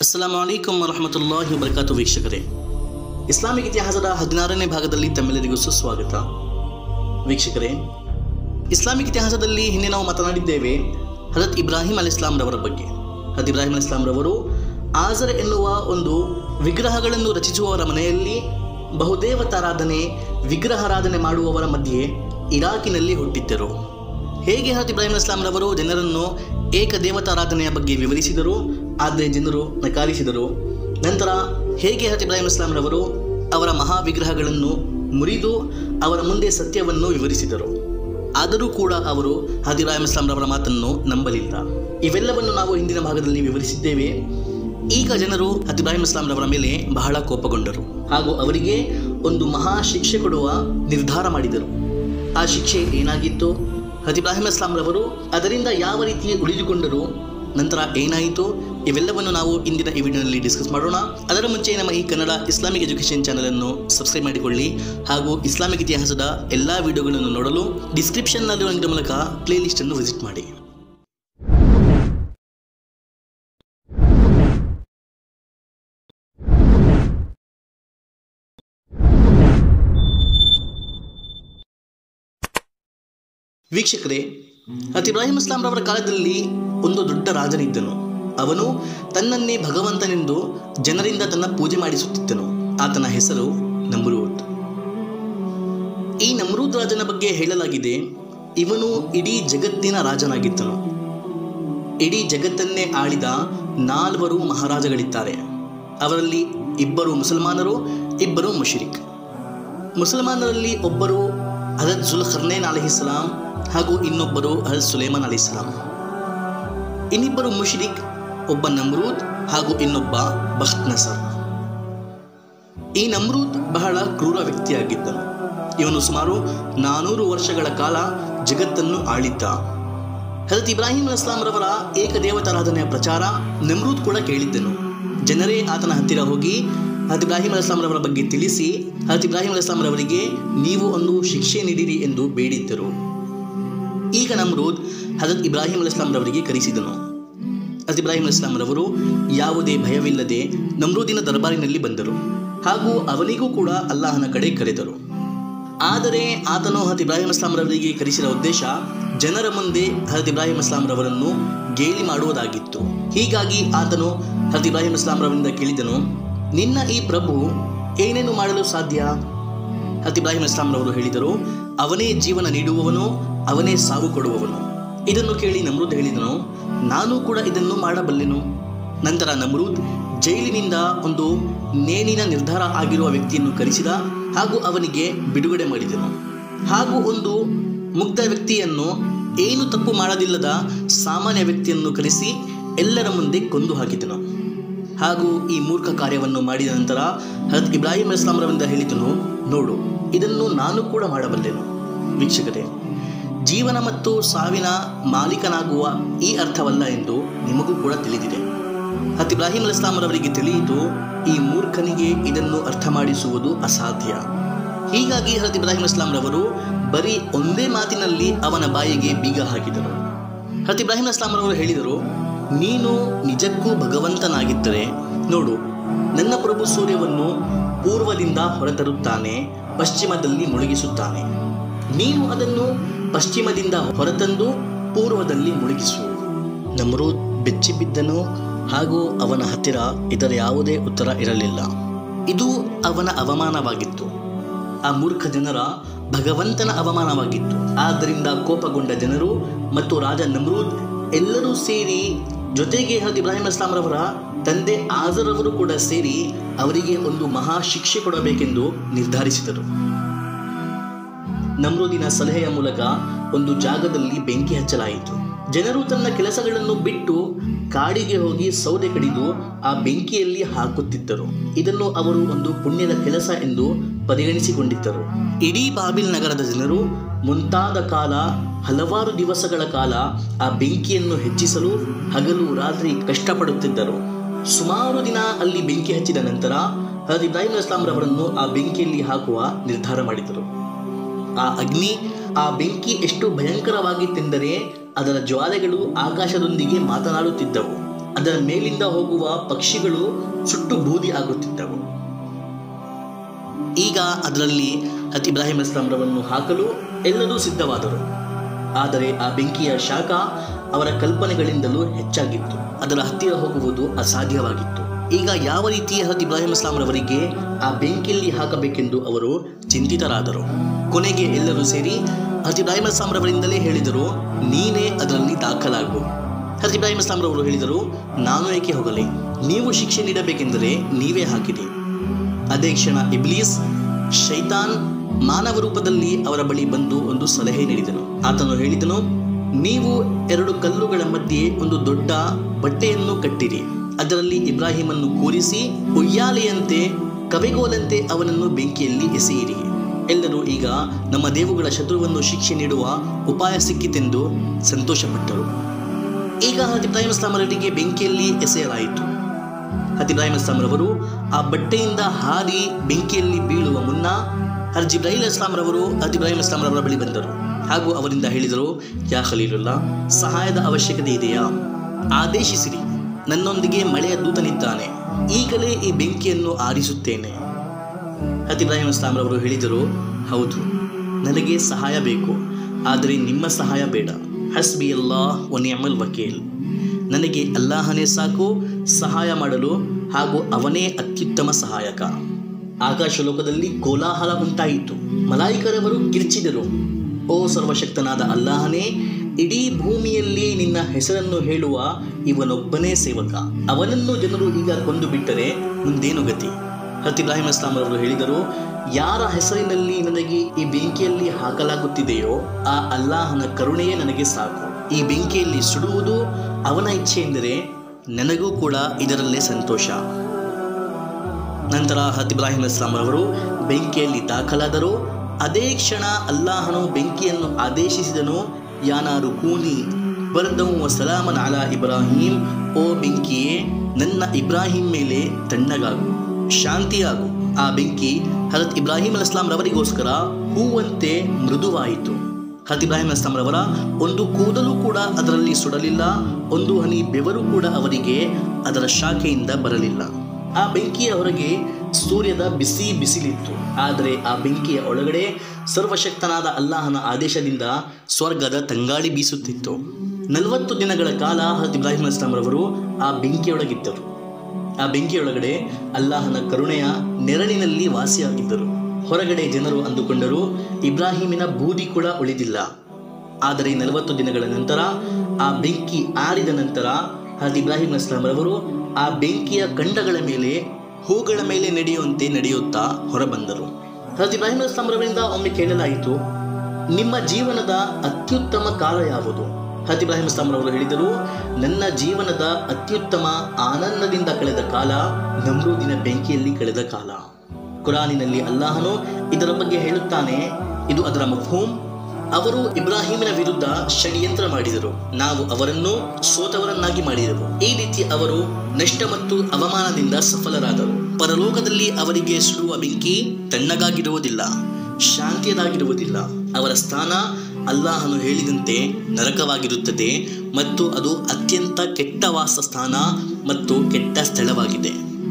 ಅಸ್ಸಲಾಮು ಅಲೈಕುಮ್ ವರಹಮತುಲ್ಲಾಹಿ ವಬರಕಾತು ವೀಕ್ಷಕರೇ ಇಸ್ಲಾಮಿಕ್ ಇತಿಹಾಸದ ಹದಿನಾರನೇ ಭಾಗದಲ್ಲಿ ತಮ್ಮೆಲ್ಲರಿಗೂ ಸುಸ್ವಾಗತ ವೀಕ್ಷಕರೇ ಇಸ್ಲಾಮಿಕ್ ಇತಿಹಾಸದಲ್ಲಿ ಹಿಂದೆ ನಾವು ಮಾತನಾಡಿದ್ದೇವೆ ಹಜರತ್ ಇಬ್ರಾಹಿಂ ಅಲ್ ಇಸ್ಲಾಂರವರ ಬಗ್ಗೆ ಹಜರತ್ ಇಬ್ರಾಹಿಂ ಅಲ್ ಇಸ್ಲಾಂರವರು ಆಜರ್ ಎನ್ನುವ ಒಂದು ವಿಗ್ರಹಗಳನ್ನು ರಚಿಸುವವರ ಮನೆಯಲ್ಲಿ ಬಹುದೇವತಾರಾಧನೆ ವಿಗ್ರಹಾರಾಧನೆ ಮಾಡುವವರ ಮಧ್ಯೆ ಇರಾಕಿನಲ್ಲಿ ಹುಟ್ಟಿದ್ದರು ಹೇಗೆ ಹಜರತ್ ಇಬ್ರಾಹಿಂ ಇಸ್ಲಾಂರವರು ಜನರನ್ನು ಏಕದೇವತಾರಾಧನೆಯ ಬಗ್ಗೆ ವಿವರಿಸಿದರು ಆದರೆ ಜನರು ನಕಾರಿಸಿದರು ನಂತರ ಹೇಗೆ ಹಜರತ್ ಇಬ್ರಾಹಿಂ ಇಸ್ಲಾಂರವರು ಅವರ ಮಹಾವಿಗ್ರಹಗಳನ್ನು ಮುರಿದು ಅವರ ಮುಂದೆ ಸತ್ಯವನ್ನು ವಿವರಿಸಿದರು ಆದರೂ ಕೂಡ ಅವರು ಹಜರತ್ ಇಬ್ರಾಹಿಂ ಇಸ್ಲಾಂರವರ ಮಾತನ್ನು ನಂಬಲಿಲ್ಲ ಇವೆಲ್ಲವನ್ನು ನಾವು ಹಿಂದಿನ ಭಾಗದಲ್ಲಿ ವಿವರಿಸಿದ್ದೇವೆ ಈಗ ಜನರು ಹಜರತ್ ಇಬ್ರಾಹಿಂ ಇಸ್ಲಾಂರವರ ಮೇಲೆ ಬಹಳ ಕೋಪಗೊಂಡರು ಹಾಗೂ ಅವರಿಗೆ ಒಂದು ಮಹಾ ಶಿಕ್ಷೆ ಕೊಡುವ ನಿರ್ಧಾರ ಮಾಡಿದರು ಆ ಶಿಕ್ಷೆ ಏನಾಗಿತ್ತು ಹಜರತ್ ಇಬ್ರಾಹಿಂ ಇಸ್ಲಾಂರವರು ಅದರಿಂದ ಯಾವ ರೀತಿ ಉಳಿದುಕೊಂಡರು ನಂತರ ಏನಾಯಿತು ಇವೆಲ್ಲವನ್ನು ನಾವು ಇಂದಿನ ಈ ವಿಡಿಯೋನಲ್ಲಿ ಡಿಸ್ಕಸ್ ಮಾಡೋಣ ಅದರ ಮುಂಚೆ ನಮ್ಮ ಈ ಕನ್ನಡ ಇಸ್ಲಾಮಿಕ್ ಎಜುಕೇಷನ್ ಚಾನಲನ್ನು ಸಬ್ಸ್ಕ್ರೈಬ್ ಮಾಡಿಕೊಳ್ಳಿ ಹಾಗೂ ಇಸ್ಲಾಮಿಕ್ ಇತಿಹಾಸದ ಎಲ್ಲ ವಿಡಿಯೋಗಳನ್ನು ನೋಡಲು ಡಿಸ್ಕ್ರಿಪ್ಷನ್ನಲ್ಲಿರುವ ಲಿಂಕ್ ಮೂಲಕ ಪ್ಲೇ ಲಿಸ್ಟನ್ನು ವಿಸಿಟ್ ಮಾಡಿ ವೀಕ್ಷಕರೇ ಹತ್ ಇಬ್ರಾಹಿಂ ಇಸ್ಲಾಂರವರ ಕಾಲದಲ್ಲಿ ಒಂದು ದೊಡ್ಡ ರಾಜನಿದ್ದನು ಅವನು ತನ್ನನ್ನೇ ಭಗವಂತನೆಂದು ಜನರಿಂದ ತನ್ನ ಪೂಜೆ ಮಾಡಿಸುತ್ತಿದ್ದನು ಆತನ ಹೆಸರು ನಮ್ರೂದ್ ಈ ನಮ್ರೂದ್ ರಾಜನ ಬಗ್ಗೆ ಹೇಳಲಾಗಿದೆ ಇವನು ಇಡೀ ಜಗತ್ತಿನ ರಾಜನಾಗಿದ್ದನು ಇಡೀ ಜಗತ್ತನ್ನೇ ಆಳಿದ ನಾಲ್ವರು ಮಹಾರಾಜಗಳಿದ್ದಾರೆ ಅವರಲ್ಲಿ ಇಬ್ಬರು ಮುಸಲ್ಮಾನರು ಇಬ್ಬರು ಮುಷರಿಕ್ ಮುಸಲ್ಮಾನರಲ್ಲಿ ಒಬ್ಬರು ಹಜರತ್ ಜುಲ್ ಖರ್ನೇನ್ ಅಲಿಹಿಸ್ಲಾಂ ಹಾಗೂ ಇನ್ನೊಬ್ಬರು ಹಜರತ್ ಸುಲೇಮಾನ್ ಅಲಿಸ್ಲಾಂ ಇನ್ನಿಬ್ಬರು ಮುಷ್ರಿಕ್ ಒಬ್ಬ ನಮ್ರೂದ್ ಹಾಗೂ ಇನ್ನೊಬ್ಬ ಬಖ್ತ್ ನಸರ್ ಈ ನಮ್ರೂದ್ ಬಹಳ ಕ್ರೂರ ವ್ಯಕ್ತಿಯಾಗಿದ್ದನು ಇವನು ಸುಮಾರು ನಾನೂರು ವರ್ಷಗಳ ಕಾಲ ಜಗತ್ತನ್ನು ಆಳಿದ್ದ ಹಜರತ್ ಇಬ್ರಾಹಿಂ ಅಸ್ಲಾಂರವರ ಏಕದೇವತಾರಾಧನೆಯ ಪ್ರಚಾರ ನಮ್ರೂದ್ ಕೂಡ ಕೇಳಿದ್ದನು ಜನರೇ ಆತನ ಹತ್ತಿರ ಹೋಗಿ ಹಜರತ್ ಇಬ್ರಾಹಿಂ ಅಸ್ಲಾಂರವರ ಬಗ್ಗೆ ತಿಳಿಸಿ ಹಜರತ್ ಇಬ್ರಾಹಿಂ ಅಸ್ಲಾಂರವರಿಗೆ ನೀವು ಒಂದು ಶಿಕ್ಷೆ ನೀಡಿರಿ ಎಂದು ಬೇಡಿದ್ದರು ಈಗ ನಮ್ರೂದ್ ಹಜರತ್ ಇಬ್ರಾಹಿಂ ಅಸ್ಲಾಂರವರಿಗೆ ಕರೆಸಿದನು ಹಜರತ್ ಇಬ್ರಾಹಿಂ ಅಸ್ಲಾಂರವರು ಯಾವುದೇ ಭಯವಿಲ್ಲದೆ ನಮ್ರೂದಿನ ದರ್ಬಾರಿನಲ್ಲಿ ಬಂದರು ಹಾಗೂ ಅವನಿಗೂ ಕೂಡ ಅಲ್ಲಾಹನ ಕಡೆ ಕರೆದರು ಆದರೆ ಆತನು ಹಜರತ್ ಇಬ್ರಾಹಿಂ ಅಸ್ಲಾಂರವರಿಗೆ ಕರೆಸಿದ ಉದ್ದೇಶ ಜನರ ಮುಂದೆ ಹಜರತ್ ಇಬ್ರಾಹಿಂ ಅಸ್ಲಾಂರವರನ್ನು ಗೇಲಿ ಮಾಡುವುದಾಗಿತ್ತು ಹೀಗಾಗಿ ಆತನು ಹಜರತ್ ಇಬ್ರಾಹಿಂ ಅಸ್ಲಾಂರವರಿಂದ ಕೇಳಿದನು ನಿನ್ನ ಈ ಪ್ರಭು ಏನೇನು ಮಾಡಲು ಸಾಧ್ಯ ಹಜರತ್ ಇಬ್ರಾಹಿಂ ಇಸ್ಲಾಂರವರು ಹೇಳಿದರು ಅವನೇ ಜೀವನ ನೀಡುವವನು ಅವನೇ ಸಾವು ಕೊಡುವವನು ಇದನ್ನು ಕೇಳಿ ನಮ್ರೂದ್ ಹೇಳಿದನು ನಾನು ಕೂಡ ಇದನ್ನು ಮಾಡಬಲ್ಲೆನು ನಂತರ ನಮ್ರೂದ್ ಜೈಲಿನಿಂದ ಒಂದು ನೇಣಿನ ನಿರ್ಧಾರ ಆಗಿರುವ ವ್ಯಕ್ತಿಯನ್ನು ಕರೆಸಿದ ಹಾಗೂ ಅವನಿಗೆ ಬಿಡುಗಡೆ ಮಾಡಿದನು ಹಾಗೂ ಒಂದು ಮುಗ್ಧ ವ್ಯಕ್ತಿಯನ್ನು ಏನು ತಪ್ಪು ಮಾಡದಿಲ್ಲದ ಸಾಮಾನ್ಯ ವ್ಯಕ್ತಿಯನ್ನು ಕರೆಸಿ ಎಲ್ಲರ ಮುಂದೆ ಕೊಂದು ಹಾಕಿದನು ಹಾಗೂ ಈ ಮೂರ್ಖ ಕಾರ್ಯವನ್ನು ಮಾಡಿದ ನಂತರ ಹಜರತ್ ಇಬ್ರಾಹಿಂ ಇಸ್ಲಾಂರವರಿಂದ ಹೇಳಿದನು ನೋಡು ಇದನ್ನು ನಾನು ಕೂಡ ಮಾಡಬಲ್ಲೆನು ವೀಕ್ಷಕರೇ ಜೀವನ ಮತ್ತು ಸಾವಿನ ಮಾಲೀಕನಾಗುವ ಈ ಅರ್ಥವಲ್ಲ ಎಂದು ನಿಮಗೂ ಕೂಡ ತಿಳಿದಿದೆ ಹತ್ ಇಬ್ರಾಹಿಂ ಅಲ್ ಇಸ್ಲಾಂರವರಿಗೆ ತಿಳಿಯಿತು ಈ ಮೂರ್ಖನಿಗೆ ಇದನ್ನು ಅರ್ಥ ಮಾಡಿಸುವುದು ಅಸಾಧ್ಯ ಹೀಗಾಗಿ ಹಜರತ್ ಇಬ್ರಾಹಿಂ ಇಸ್ಲಾಂರವರು ಬರೀ ಒಂದೇ ಮಾತಿನಲ್ಲಿ ಅವನ ಬಾಯಿಗೆ ಬೀಗ ಹಾಕಿದರು ಹಜರತ್ ಇಬ್ರಾಹಿಂ ಇಸ್ಲಾಂರವರು ಹೇಳಿದರು ನೀನು ನಿಜಕ್ಕೂ ಭಗವಂತನಾಗಿದ್ದರೆ ನೋಡು ನನ್ನ ಪ್ರಭು ಸೂರ್ಯವನ್ನು ಪೂರ್ವದಿಂದ ಹೊರತರುತ್ತಾನೆ ಪಶ್ಚಿಮದಲ್ಲಿ ಮುಳುಗಿಸುತ್ತಾನೆ ನೀನು ಅದನ್ನು ಪಶ್ಚಿಮದಿಂದ ಹೊರತಂದು ಪೂರ್ವದಲ್ಲಿ ಮುಳುಗಿಸು ನಮ್ರೂದ್ ಬೆಚ್ಚಿ ಬಿದ್ದನು ಹಾಗೂ ಅವನ ಹತ್ತಿರ ಇದರ ಯಾವುದೇ ಉತ್ತರ ಇರಲಿಲ್ಲ ಇದು ಅವನ ಅವಮಾನವಾಗಿತ್ತು ಆ ಮೂರ್ಖ ಜನರ ಭಗವಂತನ ಅವಮಾನವಾಗಿತ್ತು ಆದ್ದರಿಂದ ಕೋಪಗೊಂಡ ಜನರು ಮತ್ತು ರಾಜ ನಮ್ರೂದ್ ಎಲ್ಲರೂ ಸೇರಿ ಜೊತೆಗೆ ಹಜರತ್ ಇಬ್ರಾಹಿಂ ಇಸ್ಲಾಂರವರ ತಂದೆ ಆಜರವರು ಕೂಡ ಸೇರಿ ಅವರಿಗೆ ಒಂದು ಮಹಾ ಶಿಕ್ಷೆ ಕೊಡಬೇಕೆಂದು ನಿರ್ಧರಿಸಿದರು ನಮ್ರೂದಿನ ಸಲಹೆಯ ಮೂಲಕ ಒಂದು ಜಾಗದಲ್ಲಿ ಬೆಂಕಿ ಹಚ್ಚಲಾಯಿತು ಜನರು ತನ್ನ ಕೆಲಸಗಳನ್ನು ಬಿಟ್ಟು ಕಾಡಿಗೆ ಹೋಗಿ ಸೌದೆ ಕಡಿದು ಆ ಬೆಂಕಿಯಲ್ಲಿ ಹಾಕುತ್ತಿದ್ದರು ಇದನ್ನು ಅವರು ಒಂದು ಪುಣ್ಯದ ಕೆಲಸ ಎಂದು ಪರಿಗಣಿಸಿಕೊಂಡಿದ್ದರು ಇಡೀ ಬಾಬಿಲ್ ನಗರದ ಜನರು ಮುಂತಾದ ಕಾಲ ಹಲವಾರು ದಿವಸಗಳ ಕಾಲ ಆ ಬೆಂಕಿಯನ್ನು ಹೆಚ್ಚಿಸಲು ಹಗಲು ರಾತ್ರಿ ಕಷ್ಟಪಡುತ್ತಿದ್ದರು ಸುಮಾರು ದಿನ ಅಲ್ಲಿ ಬೆಂಕಿ ಹಚ್ಚಿದ ನಂತರ ಹಜರತ್ ಇಬ್ರಾಹಿಂ ಇಸ್ಲಾಂರವರನ್ನು ಆ ಬೆಂಕಿಯಲ್ಲಿ ಹಾಕುವ ನಿರ್ಧಾರ ಮಾಡಿದರು ಆ ಅಗ್ನಿ ಆ ಬೆಂಕಿ ಎಷ್ಟು ಭಯಂಕರವಾಗಿತ್ತೆಂದರೆ ಅದರ ಜ್ವಾಲೆಗಳು ಆಕಾಶದೊಂದಿಗೆ ಮಾತನಾಡುತ್ತಿದ್ದವು ಅದರ ಮೇಲಿಂದ ಹೋಗುವ ಪಕ್ಷಿಗಳು ಸುಟ್ಟು ಬೂದಿ ಆಗುತ್ತಿದ್ದವು ಈಗ ಅದರಲ್ಲಿ ಹತ್ ಇಬ್ರಾಹಿಂ ಇಸ್ಲಾಂರವನ್ನು ಹಾಕಲು ಎಲ್ಲರೂ ಸಿದ್ಧವಾದರು ಆದರೆ ಆ ಬೆಂಕಿಯ ಶಾಖ ಅವರ ಕಲ್ಪನೆಗಳಿಂದಲೂ ಹೆಚ್ಚಾಗಿತ್ತು ಅದರ ಹತ್ತಿರ ಹೋಗುವುದು ಅಸಾಧ್ಯವಾಗಿತ್ತು ಈಗ ಯಾವ ರೀತಿ ಹತ್ ಇಬ್ರಾಹಿಂ ಇಸ್ಲಾಂರವರಿಗೆ ಆ ಬೆಂಕಿಯಲ್ಲಿ ಹಾಕಬೇಕೆಂದು ಅವರು ಚಿಂತಿತರಾದರು ಕೊನೆಗೆ ಎಲ್ಲರೂ ಸೇರಿ ಹತ್ ಇಬ್ರಾಹಿಂ ಇಸ್ಲಾಂರವರಿಂದಲೇ ಹೇಳಿದರು ನೀನೇ ಅದರಲ್ಲಿ ದಾಖಲಾಗು ಹತ್ ಇಬ್ರಾಹಿಂ ಇಸ್ಲಾಂರವರು ಹೇಳಿದರು ನಾನು ಏಕೆ ಹೋಗಲಿ ನೀವು ಶಿಕ್ಷೆ ನೀಡಬೇಕೆಂದರೆ ನೀವೇ ಹಾಕಿರಿ ಅದೇ ಕ್ಷಣ ಇಬ್ಲೀಸ್ ಶೈತಾನ್ ಮಾನವ ರೂಪದಲ್ಲಿ ಅವರ ಬಳಿ ಬಂದು ಒಂದು ಸಲಹೆ ನೀಡಿದನು ಆತನು ಹೇಳಿದನು ನೀವು ಎರಡು ಕಲ್ಲುಗಳ ಮಧ್ಯೆ ಒಂದು ದೊಡ್ಡ ಬಟ್ಟೆಯನ್ನು ಕಟ್ಟಿರಿ ಅದರಲ್ಲಿ ಇಬ್ರಾಹಿಮನ್ನು ಕೂರಿಸಿ ಉಯ್ಯಾಲೆಯಂತೆ ಕವೆಗೋಲಂತೆ ಅವನನ್ನು ಬೆಂಕಿಯಲ್ಲಿ ಎಸೆಯಿರಿ ಎಲ್ಲರೂ ಈಗ ನಮ್ಮ ದೇವುಗಳ ಶತ್ರುವನ್ನು ಶಿಕ್ಷೆ ನೀಡುವ ಉಪಾಯ ಸಿಕ್ಕಿತೆಂದು ಸಂತೋಷಪಟ್ಟರು ಈಗ ಹಜ್ ಇಬ್ರಾಹಿಂ ಇಸ್ಲಾಮರವರಿಗೆ ಬೆಂಕಿಯಲ್ಲಿ ಎಸೆಯಲಾಯಿತು ಹಜ್ ಇಬ್ರಾಹಿಂ ಇಸ್ಲಾಂರವರು ಆ ಬಟ್ಟೆಯಿಂದ ಹಾರಿ ಬೆಂಕಿಯಲ್ಲಿ ಬೀಳುವ ಮುನ್ನ ಹಜ್ ಇಬ್ರಾಹಿಂ ಇಸ್ಲಾಂರವರು ಹಜ್ ಇಬ್ರಾಹಿಂ ಇಸ್ಲಾಂರವರ ಬಳಿ ಬಂದರು ಹಾಗೂ ಅವರಿಂದ ಹೇಳಿದರು ಯಾ ಖಲೀಲುಲ್ಲಾ ಸಹಾಯದ ಅವಶ್ಯಕತೆ ಇದೆಯಾ ಆದೇಶಿಸಿರಿ ನನ್ನೊಂದಿಗೆ ಮಳೆಯ ದೂತನಿದ್ದಾನೆ ಈಗಲೇ ಈ ಬೆಂಕಿಯನ್ನು ಆರಿಸುತ್ತೇನೆ ಹತ್ ಇಬ್ರಾಹಿಂ ಇಸ್ಲಾಂರವರು ಹೇಳಿದರು ಹೌದು ನನಗೆ ಸಹಾಯ ಬೇಕು ಆದರೆ ನಿಮ್ಮ ಸಹಾಯ ಬೇಡ ಹಸ್ಬಿ ಅಲ್ಲಾ ಒನಿಯಮಲ್ ವಕೀಲ್ ನನಗೆ ಅಲ್ಲಾಹನೇ ಸಾಕು ಸಹಾಯ ಮಾಡಲು ಹಾಗೂ ಅವನೇ ಅತ್ಯುತ್ತಮ ಸಹಾಯಕ ಆಕಾಶ ಲೋಕದಲ್ಲಿ ಕೋಲಾಹಲ ಉಂಟಾಯಿತು ಮಲಾಯಿಕರವರು ಕಿರ್ಚಿದರು ಓ ಸರ್ವಶಕ್ತನಾದ ಅಲ್ಲಾಹನೇ ಇಡೀ ಭೂಮಿಯಲ್ಲಿ ನಿನ್ನ ಹೆಸರನ್ನು ಹೇಳುವ ಇವನೊಬ್ಬನೇ ಸೇವಕ ಅವನನ್ನು ಜನರು ಈಗ ಕೊಂದು ಬಿಟ್ಟರೆ ಮುಂದೇನು ಗತಿ ಹತ್ ಇಬ್ರಾಹಿಂ ಇಸ್ಲಾಂ ಅವರು ಹೇಳಿದರು ಯಾರ ಹೆಸರಿನಲ್ಲಿ ನನಗೆ ಈ ಬೆಂಕಿಯಲ್ಲಿ ಹಾಕಲಾಗುತ್ತಿದೆಯೋ ಆ ಅಲ್ಲಾಹನ ಕರುಣೆಯೇ ನನಗೆ ಸಾಕು ಈ ಬೆಂಕಿಯಲ್ಲಿ ಸುಡುವುದು ಅವನ ಇಚ್ಛೆ ಎಂದರೆ ನನಗೂ ಕೂಡ ಇದರಲ್ಲೇ ಸಂತೋಷ ನಂತರ ಹತ್ ಇಬ್ರಾಹಿಂ ಇಸ್ಲಾಂ ಅವರು ಬೆಂಕಿಯಲ್ಲಿ ದಾಖಲಾದರು ಅದೇ ಕ್ಷಣ ಅಲ್ಲಾಹನು ಬೆಂಕಿಯನ್ನು ಆದೇಶಿಸಿದನು ಯಾನಾರು ಕೂನಿ ಬರ್ದಂ ವ ಸಲಾಮನ್ ಅಲಾ ಇಬ್ರಾಹಿಂ ಓ ಬೆಂಕಿಯೇ ನನ್ನ ಇಬ್ರಾಹಿಂ ಮೇಲೆ ತಣ್ಣಗಾಗು ಶಾಂತಿಯಾಗು ಆ ಬೆಂಕಿ ಹಜರತ್ ಇಬ್ರಾಹಿಂ ಅಲ್ ರವರಿಗೋಸ್ಕರ ಹೂವಂತೆ ಮೃದುವಾಯಿತು ಹಜರತ್ ಇಬ್ರಾಹಿಂ ಅಲ್ ರವರ ಒಂದು ಕೂದಲು ಕೂಡ ಅದರಲ್ಲಿ ಸುಡಲಿಲ್ಲ ಒಂದು ಹನಿ ಬೆವರು ಕೂಡ ಅವರಿಗೆ ಅದರ ಶಾಖೆಯಿಂದ ಬರಲಿಲ್ಲ ಆ ಬೆಂಕಿಯ ಹೊರಗೆ ಸೂರ್ಯದ ಬಿಸಿ ಬಿಸಿಲಿತ್ತು ಆದರೆ ಆ ಬೆಂಕಿಯ ಒಳಗಡೆ ಸರ್ವಶಕ್ತನಾದ ಅಲ್ಲಾಹನ ಆದೇಶದಿಂದ ಸ್ವರ್ಗದ ತಂಗಾಳಿ ಬೀಸುತ್ತಿತ್ತು ನಲವತ್ತು ದಿನಗಳ ಕಾಲ ಹಜರತ್ ಇಬ್ರಾಹಿಂ ರವರು ಆ ಬೆಂಕಿಯೊಳಗಿದ್ದರು ಆ ಬೆಂಕಿಯೊಳಗಡೆ ಅಲ್ಲಾಹನ ಕರುಣೆಯ ನೆರಳಿನಲ್ಲಿ ವಾಸಿಯಾಗಿದ್ದರು ಹೊರಗಡೆ ಜನರು ಅಂದುಕೊಂಡರು ಇಬ್ರಾಹಿಮಿನ ಬೂದಿ ಕೂಡ ಉಳಿದಿಲ್ಲ ಆದರೆ ನಲವತ್ತು ದಿನಗಳ ನಂತರ ಆ ಬೆಂಕಿ ಆರಿದ ನಂತರ ಹಜ್ ಇಬ್ರಾಹಿಂ ರವರು ಆ ಬೆಂಕಿಯ ಕಂಡಗಳ ಮೇಲೆ ಹೂಗಳ ಮೇಲೆ ನಡೆಯುವಂತೆ ನಡೆಯುತ್ತಾ ಹೊರಬಂದರು ಹಜ್ ಇಬ್ರಾಹಿಂ ರವರಿಂದ ಒಮ್ಮೆ ಕೇಳಲಾಯಿತು ನಿಮ್ಮ ಜೀವನದ ಅತ್ಯುತ್ತಮ ಕಾಲ ಯಾವುದು ಹಜ್ ಇಬ್ರಾಹಿಂ ರವರು ಹೇಳಿದರು ನನ್ನ ಜೀವನದ ಅತ್ಯುತ್ತಮ ಆನಂದದಿಂದ ಕಳೆದ ಕಾಲ ನಮ್ರೂದಿನ ಬೆಂಕಿಯಲ್ಲಿ ಕಳೆದ ಕಾಲ ಕುರಾನಿನಲ್ಲಿ ಅಲ್ಲಾಹನು ಇದರ ಬಗ್ಗೆ ಹೇಳುತ್ತಾನೆ ಇದು ಅದರ ಮಫೂಮ್ ಅವರು ಇಬ್ರಾಹಿಮಿನ ವಿರುದ್ಧ ಷಡ್ಯಂತ್ರ ಮಾಡಿದರು ನಾವು ಅವರನ್ನು ಸೋತವರನ್ನಾಗಿ ಮಾಡಿದೆವು ಈ ರೀತಿ ಅವರು ನಷ್ಟ ಮತ್ತು ಅವಮಾನದಿಂದ ಸಫಲರಾದರು ಪರಲೋಕದಲ್ಲಿ ಅವರಿಗೆ ಸುಡುವ ಬೆಂಕಿ ತಣ್ಣಗಾಗಿರುವುದಿಲ್ಲ ಶಾಂತಿಯದಾಗಿರುವುದಿಲ್ಲ ಅವರ ಸ್ಥಾನ ಅಲ್ಲಾಹನು ಹೇಳಿದಂತೆ ನರಕವಾಗಿರುತ್ತದೆ ಮತ್ತು ಅದು ಅತ್ಯಂತ ಕೆಟ್ಟ ವಾಸ ಸ್ಥಾನ ಮತ್ತು ಕೆಟ್ಟ ಸ್ಥಳವಾಗಿದೆ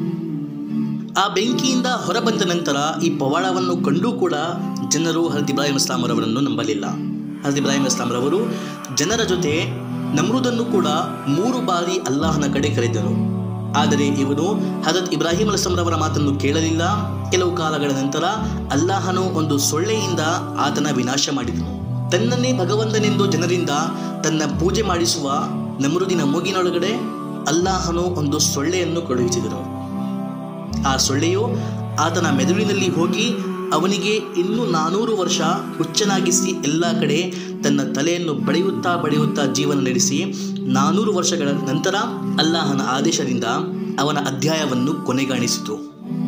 ಆ ಬೆಂಕಿಯಿಂದ ಹೊರಬಂದ ನಂತರ ಈ ಪವಾಡವನ್ನು ಕಂಡೂ ಕೂಡ ಜನರು ಹಜರತ್ ಇಬ್ರಾಹಿಂ ಇಸ್ಲಾಮರವರನ್ನು ನಂಬಲಿಲ್ಲ ಹಜರತ್ ಇಬ್ರಾಹಿಂ ಇಸ್ಲಾಮರವರು ಜನರ ಜೊತೆ ನಮ್ರುದನ್ನು ಕೂಡ ಮೂರು ಬಾರಿ ಅಲ್ಲಾಹನ ಕಡೆ ಕರೆದನು ಆದರೆ ಇವನು ಹಜರತ್ ಇಬ್ರಾಹಿಂ ಅಲ್ಸ್ಲಾಮರವರ ಮಾತನ್ನು ಕೇಳಲಿಲ್ಲ ಕೆಲವು ಕಾಲಗಳ ನಂತರ ಅಲ್ಲಾಹನು ಒಂದು ಸೊಳ್ಳೆಯಿಂದ ಆತನ ವಿನಾಶ ಮಾಡಿದನು ತನ್ನನ್ನೇ ಭಗವಂತನೆಂದು ಜನರಿಂದ ತನ್ನ ಪೂಜೆ ಮಾಡಿಸುವ ನಮ್ರುದಿನ ಮೂಗಿನೊಳಗಡೆ ಅಲ್ಲಾಹನು ಒಂದು ಸೊಳ್ಳೆಯನ್ನು ಕಳುಹಿಸಿದನು ಆ ಸೊಳ್ಳೆಯು ಆತನ ಮೆದುಳಿನಲ್ಲಿ ಹೋಗಿ ಅವನಿಗೆ ಇನ್ನೂ ನಾನೂರು ವರ್ಷ ಹುಚ್ಚನಾಗಿಸಿ ಎಲ್ಲ ಕಡೆ ತನ್ನ ತಲೆಯನ್ನು ಬಡಿಯುತ್ತಾ ಬಡಿಯುತ್ತಾ ಜೀವನ ನಡೆಸಿ ನಾನೂರು ವರ್ಷಗಳ ನಂತರ ಅಲ್ಲಾಹನ ಆದೇಶದಿಂದ ಅವನ ಅಧ್ಯಾಯವನ್ನು ಕೊನೆಗಾಣಿಸಿತು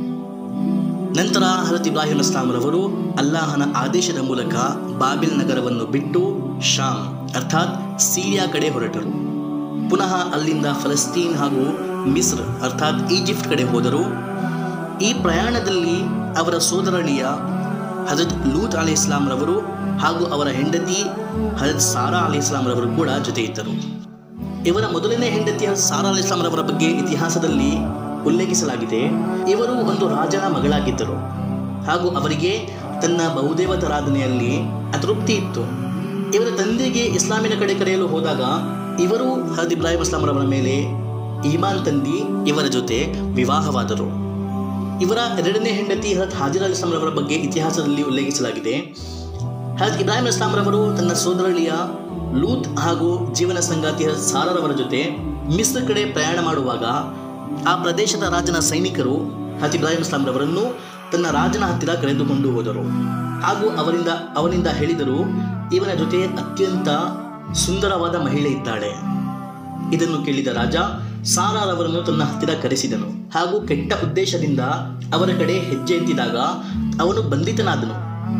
ನಂತರ ಹರತ್ ಇಬ್ರಾಹಿಂ ಇಸ್ಲಾಂರವರು ಅಲ್ಲಾಹನ ಆದೇಶದ ಮೂಲಕ ಬಾಬಿಲ್ ನಗರವನ್ನು ಬಿಟ್ಟು ಶಾಮ್ ಅರ್ಥಾತ್ ಸಿರಿಯಾ ಕಡೆ ಹೊರಟರು ಪುನಃ ಅಲ್ಲಿಂದ ಫಲಸ್ತೀನ್ ಹಾಗೂ ಮಿಸ್ರ್ ಅರ್ಥಾತ್ ಈಜಿಪ್ಟ್ ಕಡೆ ಹೋದರು ಈ ಪ್ರಯಾಣದಲ್ಲಿ ಅವರ ಸೋದರಳಿಯ ಹಜರತ್ ಲೂತ್ ಅಲಿ ಇಸ್ಲಾಂರವರು ಹಾಗೂ ಅವರ ಹೆಂಡತಿ ಹಜರತ್ ಸಾರಾ ಅಲಿ ಇಸ್ಲಾಂರವರು ಕೂಡ ಜೊತೆ ಇದ್ದರು ಇವರ ಮೊದಲನೇ ಹೆಂಡತಿಯ ಸಾರಾ ಅಲ್ ಇಸ್ಲಾಂ ರವರ ಬಗ್ಗೆ ಇತಿಹಾಸದಲ್ಲಿ ಉಲ್ಲೇಖಿಸಲಾಗಿದೆ ಇವರು ಒಂದು ರಾಜನ ಮಗಳಾಗಿದ್ದರು ಹಾಗೂ ಅವರಿಗೆ ತನ್ನ ಬಹುದೇವತಾರಾಧನೆಯಲ್ಲಿ ಅತೃಪ್ತಿ ಇತ್ತು ಇವರ ತಂದೆಗೆ ಇಸ್ಲಾಮಿನ ಕಡೆ ಕರೆಯಲು ಹೋದಾಗ ಇವರು ಹದ್ ಇಬ್ರಾಹಿಂ ಇಸ್ಲಾಂರವರ ಮೇಲೆ ಈಮಾನ್ ತಂದಿ ಇವರ ಜೊತೆ ವಿವಾಹವಾದರು ಇವರ ಎರಡನೇ ಹೆಂಡತಿ ಹರತ್ ಹಾಜಿರ್ ಅಲ್ ಇಸ್ಲಾಂರವರ ಬಗ್ಗೆ ಇತಿಹಾಸದಲ್ಲಿ ಉಲ್ಲೇಖಿಸಲಾಗಿದೆ ಹರತ್ ಇಬ್ರಾಹಿಂ ಇಸ್ಲಾಂರವರು ತನ್ನ ಸೋದರಳಿಯ ಲೂತ್ ಹಾಗೂ ಜೀವನ ಸಂಗಾತಿಯ ಸಾರರವರ ಜೊತೆ ಮಿಸ್ರ್ ಕಡೆ ಪ್ರಯಾಣ ಮಾಡುವಾಗ ಆ ಪ್ರದೇಶದ ರಾಜನ ಸೈನಿಕರು ಹತ್ ಇಬ್ರಾಹಿಂ ಇಸ್ಲಾಂರವರನ್ನು ತನ್ನ ರಾಜನ ಹತ್ತಿರ ಕರೆದುಕೊಂಡು ಹೋದರು ಹಾಗೂ ಅವರಿಂದ ಅವನಿಂದ ಹೇಳಿದರು ಇವನ ಜೊತೆ ಅತ್ಯಂತ ಸುಂದರವಾದ ಮಹಿಳೆ ಇದ್ದಾಳೆ ಇದನ್ನು ಕೇಳಿದ ರಾಜ ಸಾರಾರವರನ್ನು ತನ್ನ ಹತ್ತಿರ ಕರೆಸಿದನು ಹಾಗೂ ಕೆಟ್ಟ ಉದ್ದೇಶದಿಂದ ಅವರ ಕಡೆ ಹೆಜ್ಜೆ ಎತ್ತಿದಾಗ ಅವನು ಬಂಧಿತನಾದನು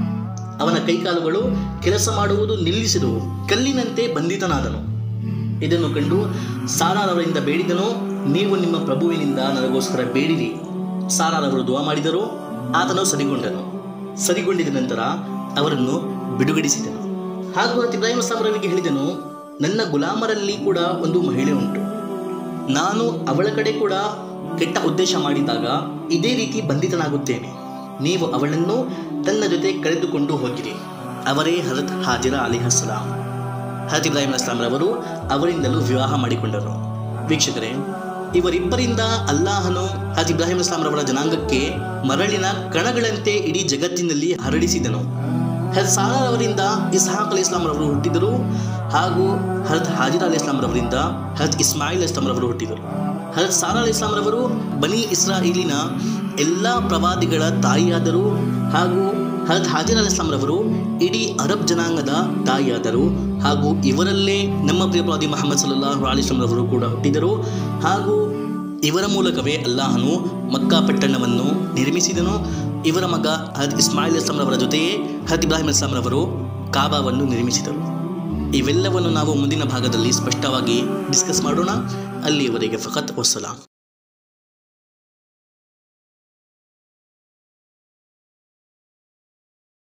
ಅವನ ಕೈಕಾಲುಗಳು ಕೆಲಸ ಮಾಡುವುದು ನಿಲ್ಲಿಸಿದವು ಕಲ್ಲಿನಂತೆ ಬಂಧಿತನಾದನು ಇದನ್ನು ಕಂಡು ಸಾರಾರವರಿಂದ ಬೇಡಿದನು ನೀವು ನಿಮ್ಮ ಪ್ರಭುವಿನಿಂದ ನನಗೋಸ್ಕರ ಬೇಡಿರಿ ಸಾರಾರವರು ದುವಾ ಮಾಡಿದರು ಆತನು ಸರಿಗೊಂಡನು ಸರಿಗೊಂಡಿದ ನಂತರ ಅವರನ್ನು ಬಿಡುಗಡಿಸಿದನು ಹಾಗೂ ಹತ್ ಇಬ್ರಾಹಿಂ ಸಾಬ್ರವರಿಗೆ ಹೇಳಿದನು ನನ್ನ ಗುಲಾಮರಲ್ಲಿ ಕೂಡ ಒಂದು ಮಹಿಳೆ ಉಂಟು ನಾನು ಅವಳ ಕಡೆ ಕೂಡ ಕೆಟ್ಟ ಉದ್ದೇಶ ಮಾಡಿದಾಗ ಇದೇ ರೀತಿ ಬಂಧಿತನಾಗುತ್ತೇನೆ ನೀವು ಅವಳನ್ನು ತನ್ನ ಜೊತೆ ಕರೆದುಕೊಂಡು ಹೋಗಿರಿ ಅವರೇ ಹರತ್ ಹಾಜಿರ ಅಲಿಹಸ್ಲಾಂ ಹರತ್ ಇಬ್ರಾಹಿಂ ಅಸ್ಲಾಂರವರು ಅವರಿಂದಲೂ ವಿವಾಹ ಮಾಡಿಕೊಂಡರು ವೀಕ್ಷಕರೇ ಇವರಿಬ್ಬರಿಂದ ಅಲ್ಲಾಹನು ಹಜ್ ಇಬ್ರಾಹಿಂ ಇಸ್ಲಾಂರವರ ಜನಾಂಗಕ್ಕೆ ಮರಳಿನ ಕಣಗಳಂತೆ ಇಡೀ ಜಗತ್ತಿನಲ್ಲಿ ಹರಡಿಸಿದನು ಹಜ್ ಸಾಲಾರವರಿಂದ ಇಸ್ಹಾಕ್ ಅಲಿ ಇಸ್ಲಾಂರವರು ಹುಟ್ಟಿದರು ಹಾಗೂ ಹಜ್ ಹಾಜಿರ್ ಅಲಿ ಇಸ್ಲಾಂರವರಿಂದ ಹಜ್ ಇಸ್ಮಾಯಿಲ್ ಇಸ್ಲಾಂರವರು ಹುಟ್ಟಿದರು ಹಜ್ ಸಾರಾ ಅಲಿ ಇಸ್ಲಾಂರವರು ಬನಿ ಇಸ್ರಾಯಿಲಿನ ಎಲ್ಲ ಪ್ರವಾದಿಗಳ ತಾಯಿಯಾದರು ಹಾಗೂ ಹಜ್ ಹಾಜಿರ್ ಅಲಿ ಇಸ್ಲಾಂರವರು ಇಡೀ ಅರಬ್ ಜನಾಂಗದ ತಾಯಿಯಾದರು ಹಾಗೂ ಇವರಲ್ಲೇ ನಮ್ಮ ಪ್ರಿಯ ಪ್ರವಾದಿ ಮೊಹಮ್ಮದ್ ಸಲ್ಲಾಹು ಅಲಿಸ್ಲಾಂರವರು ಕೂಡ ಹುಟ್ಟಿದರು ಹಾಗೂ ಇವರ ಮೂಲಕವೇ ಅಲ್ಲಾಹನು ಮಕ್ಕಾ ಪಟ್ಟಣವನ್ನು ನಿರ್ಮಿಸಿದನು ಇವರ ಮಗ ಹದ್ ಇಸ್ಮಾಯಿಲ್ ಇಸ್ಲಾಂರವರ ಜೊತೆಯೇ ಹದ್ ಇಬ್ರಾಹಿಂ ಇಸ್ಲಾಂರವರು ಕಾಬಾವನ್ನು ನಿರ್ಮಿಸಿದರು ಇವೆಲ್ಲವನ್ನು ನಾವು ಮುಂದಿನ ಭಾಗದಲ್ಲಿ ಸ್ಪಷ್ಟವಾಗಿ ಡಿಸ್ಕಸ್ ಮಾಡೋಣ ಅಲ್ಲಿಯವರೆಗೆ ಫಕತ್ ವಸಲಾಂ